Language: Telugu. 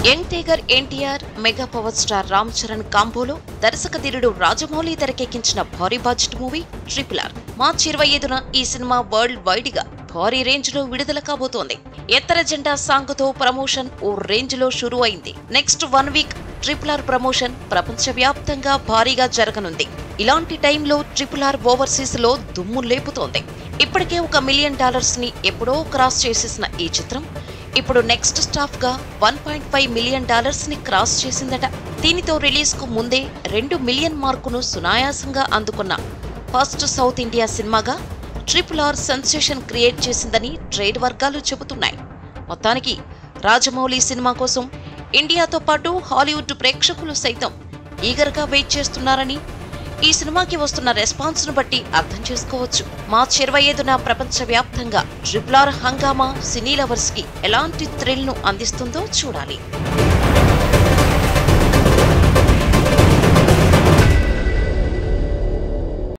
young tiger NTR mega power star Ram Charan కాంబోలో దర్శక ధీరుడు రాజమౌళి తెరకెక్కించిన భారీ బడ్జెట్ మూవీ ట్రిపుల్ ఆర్ మార్చి ఇరవై ఐదున ఈ సినిమా వరల్డ్ వైడ్ గా భారీ రేంజ్ లో విడుదల కాబోతోంది ఎత్తర జెండా సాంగ్ తో ప్రమోషన్ ఓ రేంజ్ లో షురూ అయింది next one week triple R promotion ప్రపంచవ్యాప్తంగా భారీగా జరగనుంది ఇలాంటి టైంలో ట్రిపుల్ ఆర్ ఓవర్సీస్ లో దుమ్ము లేపుతోంది ఇప్పటికే ఒక మిలియన్ డాలర్స్ ని ఎప్పుడో క్రాస్ చేసేసిన ఈ చిత్రం ఇప్పుడు నెక్స్ట్ స్టాఫ్ గా one point five million dollars ని క్రాస్ చేసిందట దీనితో రిలీజ్ కు ముందే రెండు మిలియన్ మార్కును సునాయాసంగా అందుకున్న ఫస్ట్ సౌత్ ఇండియా సినిమాగా ట్రిపుల్ ఆర్ సెన్సేషన్ క్రియేట్ చేసిందని ట్రేడ్ వర్గాలు చెబుతున్నాయి మొత్తానికి రాజమౌళి సినిమా కోసం ఇండియాతో పాటు హాలీవుడ్ ప్రేక్షకులు సైతం ఈగర్గా వెయిట్ చేస్తున్నారని ఈ సినిమాకి వస్తున్న రెస్పాన్స్ ను బట్టి అర్థం చేసుకోవచ్చు మార్చి ఇరవై ఐదున ప్రపంచవ్యాప్తంగా ట్రిపుల్ ఆర్ హంగామా సినీ లవర్స్ కి ఎలాంటి థ్రిల్ ను అందిస్తుందో చూడాలి